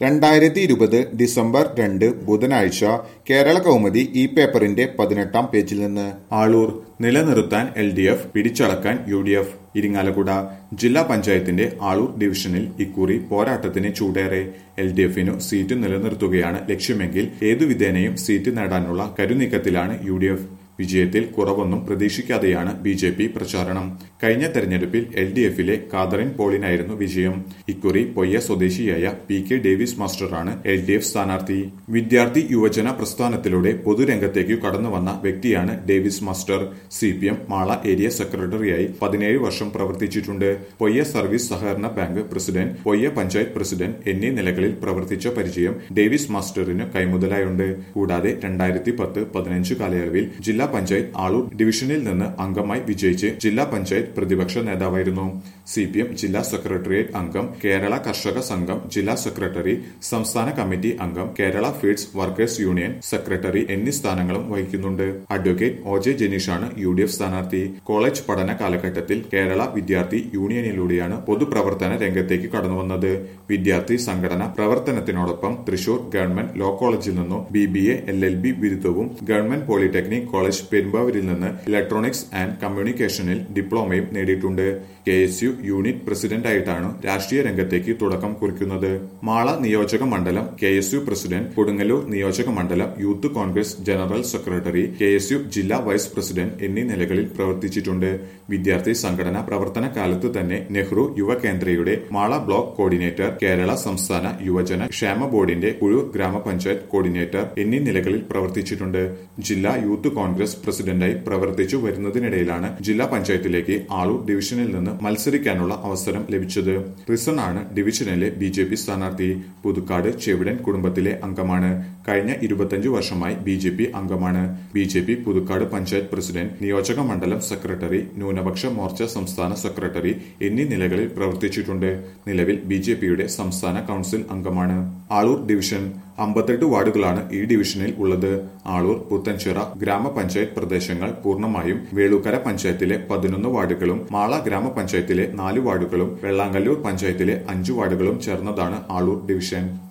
രണ്ടായിരത്തി ഇരുപത് ഡിസംബർ രണ്ട് ബുധനാഴ്ച കേരള കൗമുദി ഈ പേപ്പറിന്റെ പതിനെട്ടാം പേജിൽ നിന്ന് ആളൂർ നിലനിർത്താൻ എൽ ഡി എഫ് പിടിച്ചളക്കാൻ യു ഡി എഫ് ഇരിങ്ങാലക്കുട ജില്ലാ പഞ്ചായത്തിന്റെ ആളൂർ ഡിവിഷനിൽ ഇക്കുറി പോരാട്ടത്തിന് ചൂടേറെ എൽ ഡി എഫിനു സീറ്റ് നിലനിർത്തുകയാണ് ലക്ഷ്യമെങ്കിൽ ഏതു വിധേനയും സീറ്റ് നേടാനുള്ള കരുനീക്കത്തിലാണ് യു ഡി എഫ് വിജയത്തിൽ കുറവൊന്നും പ്രതീക്ഷിക്കാതെയാണ് ബി ജെ പി പ്രചാരണം കഴിഞ്ഞ തെരഞ്ഞെടുപ്പിൽ എൽ ഡി എഫിലെ കാതറിൻ പോളിനായിരുന്നു വിജയം ഇക്കുറി പൊയ്യ സ്വദേശിയായ പി കെ ഡേവിസ് മാസ്റ്ററാണ് എൽ ഡി എഫ് സ്ഥാനാർത്ഥി വിദ്യാർത്ഥി യുവജന പ്രസ്ഥാനത്തിലൂടെ പൊതുരംഗത്തേക്ക് കടന്നുവന്ന വ്യക്തിയാണ് Davis master C P M Mala area സെക്രട്ടറിയായി പതിനേഴ് വർഷം പ്രവർത്തിച്ചിട്ടുണ്ട് പൊയ്യ സർവീസ് സഹകരണ bank president Poyya panchayat president എന്നീ നിലകളിൽ പ്രവർത്തിച്ച പരിചയം ഡേവിസ് മാസ്റ്ററിന് കൈമുതലായുണ്ട് കൂടാതെ രണ്ടായിരത്തി പത്ത് പതിനഞ്ച് കാലയളവിൽ ജില്ലാ പഞ്ചായത്ത് ആളൂർ ഡിവിഷനിൽ നിന്ന് അംഗമായി വിജയിച്ച് ജില്ലാ പഞ്ചായത്ത് പ്രതിപക്ഷ നേതാവായിരുന്നു സി പി എം ജില്ലാ സെക്രട്ടേറിയറ്റ് അംഗം കേരള കർഷക സംഘം ജില്ലാ സെക്രട്ടറി സംസ്ഥാന കമ്മിറ്റി അംഗം Kerala feeds workers union secretary എന്നീ സ്ഥാനങ്ങളും വഹിക്കുന്നുണ്ട് അഡ്വക്കേറ്റ് ഒ ജെ ജനീഷാണ് യു ഡി എഫ് സ്ഥാനാർത്ഥി കോളേജ് പഠന കാലഘട്ടത്തിൽ കേരള വിദ്യാർത്ഥി യൂണിയനിലൂടെയാണ് പൊതുപ്രവർത്തന രംഗത്തേക്ക് കടന്നുവന്നത് വിദ്യാർത്ഥി സംഘടന പ്രവർത്തനത്തിനോടൊപ്പം തൃശൂർ ഗവൺമെന്റ് ലോ കോളേജിൽ നിന്നും B B A L L B ബിരുദവും ഗവൺമെന്റ് പോളിടെക്നിക് കോളേജ് പെരുമ്പാവൂരിൽ നിന്ന് ഇലക്ട്രോണിക്സ് ആൻഡ് കമ്മ്യൂണിക്കേഷനിൽ ഡിപ്ലോമയും നേടിയിട്ടുണ്ട് കെ എസ് യു യൂണിറ്റ് പ്രസിഡന്റായിട്ടാണ് രാഷ്ട്രീയ രംഗത്തേക്ക് തുടക്കം കുറിക്കുന്നത് മാള നിയോജക മണ്ഡലം K S U president Kodungallur നിയോജക മണ്ഡലം Youth Congress general secretary K S U ജില്ലാ വൈസ് പ്രസിഡന്റ് എന്നീ നിലകളിൽ പ്രവർത്തിച്ചിട്ടുണ്ട് വിദ്യാർത്ഥി സംഘടന പ്രവർത്തന കാലത്ത് തന്നെ നെഹ്റു യുവ കേന്ദ്രയുടെ മാള ബ്ലോക്ക് കോർഡിനേറ്റർ കേരള സംസ്ഥാന യുവജന ക്ഷേമ ബോർഡിന്റെ കുഴൂർ ഗ്രാമപഞ്ചായത്ത് കോർഡിനേറ്റർ എന്നീ നിലകളിൽ പ്രവർത്തിച്ചിട്ടുണ്ട് ജില്ലാ യൂത്ത് കോൺഗ്രസ് പ്രസിഡന്റായി പ്രവർത്തിച്ചു വരുന്നതിനിടയിലാണ് ജില്ലാ പഞ്ചായത്തിലേക്ക് ആളൂർ ഡിവിഷനിൽ നിന്ന് മത്സരിക്കാനുള്ള അവസരം ലഭിച്ചത് റിസൺ ആണ് ഡിവിഷനിലെ ബി ജെ പി സ്ഥാനാർത്ഥി പുതുക്കാട് ചെവിടൻ കുടുംബത്തിലെ അംഗമാണ് കഴിഞ്ഞ ഇരുപത്തിയഞ്ചു വർഷമായി ബി ജെ പി അംഗമാണ് B J P Puthukkad panchayat president നിയോജക മണ്ഡലം സെക്രട്ടറി ന്യൂനപക്ഷ മോർച്ച സംസ്ഥാന സെക്രട്ടറി എന്നീ നിലകളിൽ പ്രവർത്തിച്ചിട്ടുണ്ട് നിലവിൽ ബി ജെ പിയുടെ സംസ്ഥാന കൌൺസിൽ അംഗമാണ് ആളൂർ ഡിവിഷൻ അമ്പത്തെട്ട് വാർഡുകളാണ് ഈ ഡിവിഷനിൽ ഉള്ളത് ആളൂർ പുത്തൻചിറ ഗ്രാമപഞ്ചായത്ത് പ്രദേശങ്ങൾ പൂർണ്ണമായും വേളൂക്കര പഞ്ചായത്തിലെ പതിനൊന്ന് വാർഡുകളും മാള ഗ്രാമപഞ്ചായത്തിലെ നാല് വാർഡുകളും വെള്ളാങ്കല്ലൂർ പഞ്ചായത്തിലെ അഞ്ചു വാർഡുകളും ചേർന്നതാണ് ആളൂർ ഡിവിഷൻ